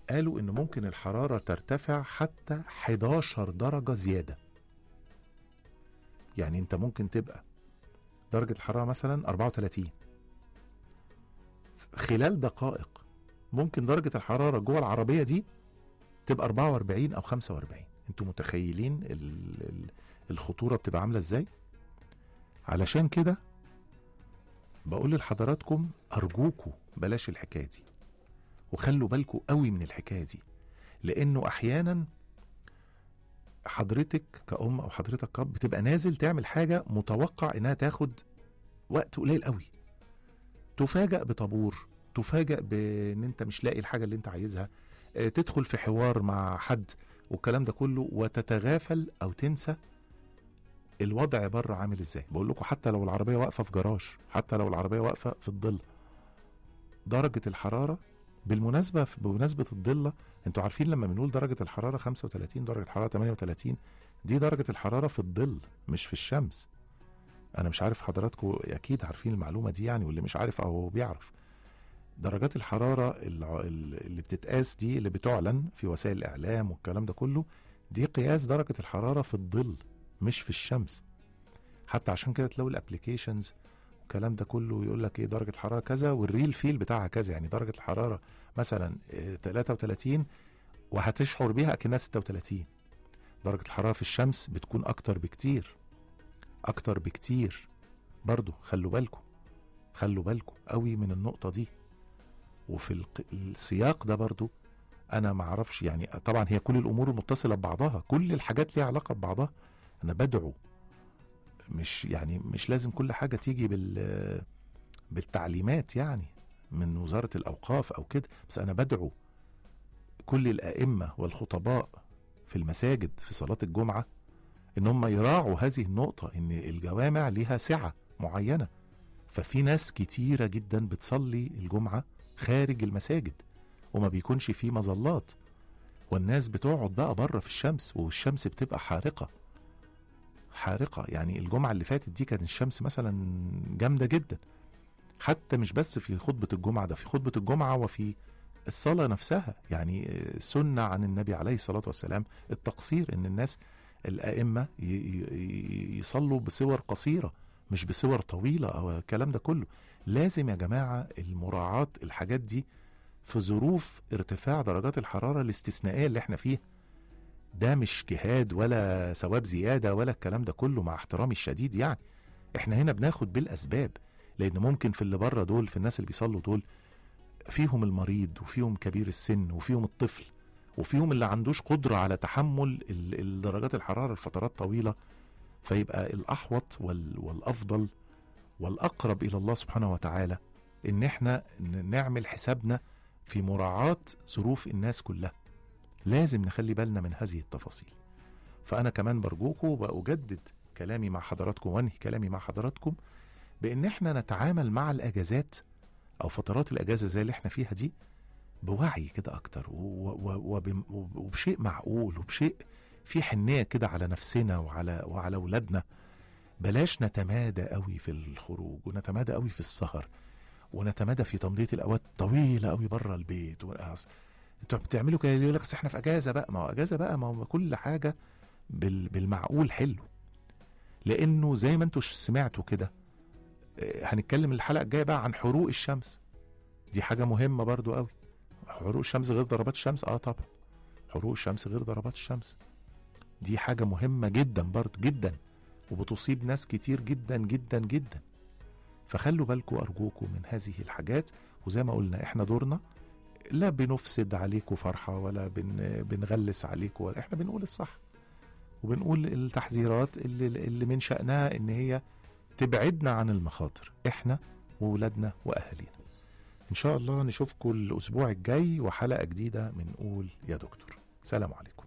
قالوا ان ممكن الحراره ترتفع حتى 11 درجه زياده يعني انت ممكن تبقى درجه الحراره مثلا 34 خلال دقائق ممكن درجه الحراره جوه العربيه دي تبقى 44 او 45 انتوا متخيلين ال- ال- الخطوره بتبقى عامله ازاي علشان كده بقول لحضراتكم ارجوكوا بلاش الحكايه دي وخلوا بالكوا قوي من الحكايه دي لانه احيانا حضرتك كأم او حضرتك كأب بتبقى نازل تعمل حاجه متوقع انها تاخد وقت قليل قوي تفاجأ بطابور تفاجأ بان انت مش لاقي الحاجه اللي انت عايزها آه، تدخل في حوار مع حد والكلام ده كله وتتغافل او تنسى الوضع بره عامل ازاي بقول لكم حتى لو العربيه واقفه في جراج حتى لو العربيه واقفه في الظل درجه الحراره بالمناسبه بمناسبه الضله انتوا عارفين لما بنقول درجه الحراره 35 درجه الحراره 38 دي درجه الحراره في الظل مش في الشمس انا مش عارف حضراتكم اكيد عارفين المعلومه دي يعني واللي مش عارف او بيعرف درجات الحراره الع- اللي بتتقاس دي اللي بتعلن في وسائل الاعلام والكلام ده كله دي قياس درجه الحراره في الظل مش في الشمس حتى عشان كده تلاقوا الابلكيشنز الكلام ده كله يقول لك ايه درجه الحراره كذا والريل فيل بتاعها كذا يعني درجه الحراره مثلا آه، 33 وهتشعر بيها اكنها 36 درجه الحراره في الشمس بتكون اكتر بكتير اكتر بكتير برضو خلوا بالكم خلوا بالكم قوي من النقطه دي وفي الق- السياق ده برضو انا ما اعرفش يعني طبعا هي كل الامور متصله ببعضها كل الحاجات ليها علاقه ببعضها انا بدعو مش يعني مش لازم كل حاجه تيجي بال بالتعليمات يعني من وزاره الاوقاف او كده بس انا بدعو كل الائمه والخطباء في المساجد في صلاه الجمعه ان هم يراعوا هذه النقطه ان الجوامع ليها سعه معينه ففي ناس كتيره جدا بتصلي الجمعه خارج المساجد وما بيكونش فيه مظلات والناس بتقعد بقى بره في الشمس والشمس بتبقى حارقه حارقه يعني الجمعه اللي فاتت دي كانت الشمس مثلا جامده جدا حتى مش بس في خطبه الجمعه ده في خطبه الجمعه وفي الصلاه نفسها يعني سنه عن النبي عليه الصلاه والسلام التقصير ان الناس الائمه ي- ي- يصلوا بصور قصيره مش بصور طويله او الكلام ده كله لازم يا جماعه المراعاه الحاجات دي في ظروف ارتفاع درجات الحراره الاستثنائيه اللي احنا فيها ده مش جهاد ولا ثواب زياده ولا الكلام ده كله مع احترامي الشديد يعني احنا هنا بناخد بالاسباب لان ممكن في اللي بره دول في الناس اللي بيصلوا دول فيهم المريض وفيهم كبير السن وفيهم الطفل وفيهم اللي عندوش قدره على تحمل ال- ال- درجات الحراره لفترات طويله فيبقى الاحوط وال- والافضل والاقرب الى الله سبحانه وتعالى ان احنا ن- نعمل حسابنا في مراعاه ظروف الناس كلها لازم نخلي بالنا من هذه التفاصيل فأنا كمان برجوكم وأجدد كلامي مع حضراتكم وأنهي كلامي مع حضراتكم بإن إحنا نتعامل مع الأجازات أو فترات الأجازة زي اللي إحنا فيها دي بوعي كده أكتر و- و- وبم- وبشيء معقول وبشيء في حنية كده على نفسنا وعلى وعلى أولادنا بلاش نتمادى قوي في الخروج ونتمادى قوي في السهر ونتمادى في تمضية الأوقات طويلة قوي بره البيت وأص- انتوا بتعملوا كده يقول لك أصل احنا في اجازه بقى ما هو اجازه بقى ما هو كل حاجه بال بالمعقول حلو لانه زي ما انتوا سمعتوا كده اه، هنتكلم الحلقه الجايه بقى عن حروق الشمس دي حاجه مهمه برضو قوي حروق الشمس غير ضربات الشمس اه طبعا حروق الشمس غير ضربات الشمس دي حاجه مهمه جدا برضو جدا وبتصيب ناس كتير جدا جدا جدا فخلوا بالكم ارجوكم من هذه الحاجات وزي ما قلنا احنا دورنا لا بنفسد عليكم فرحة ولا بن بنغلس عليكم ولا احنا بنقول الصح وبنقول التحذيرات اللي, اللي من شأنها ان هي تبعدنا عن المخاطر احنا وولادنا واهالينا ان شاء الله نشوفكم الاسبوع الجاي وحلقة جديدة من قول يا دكتور سلام عليكم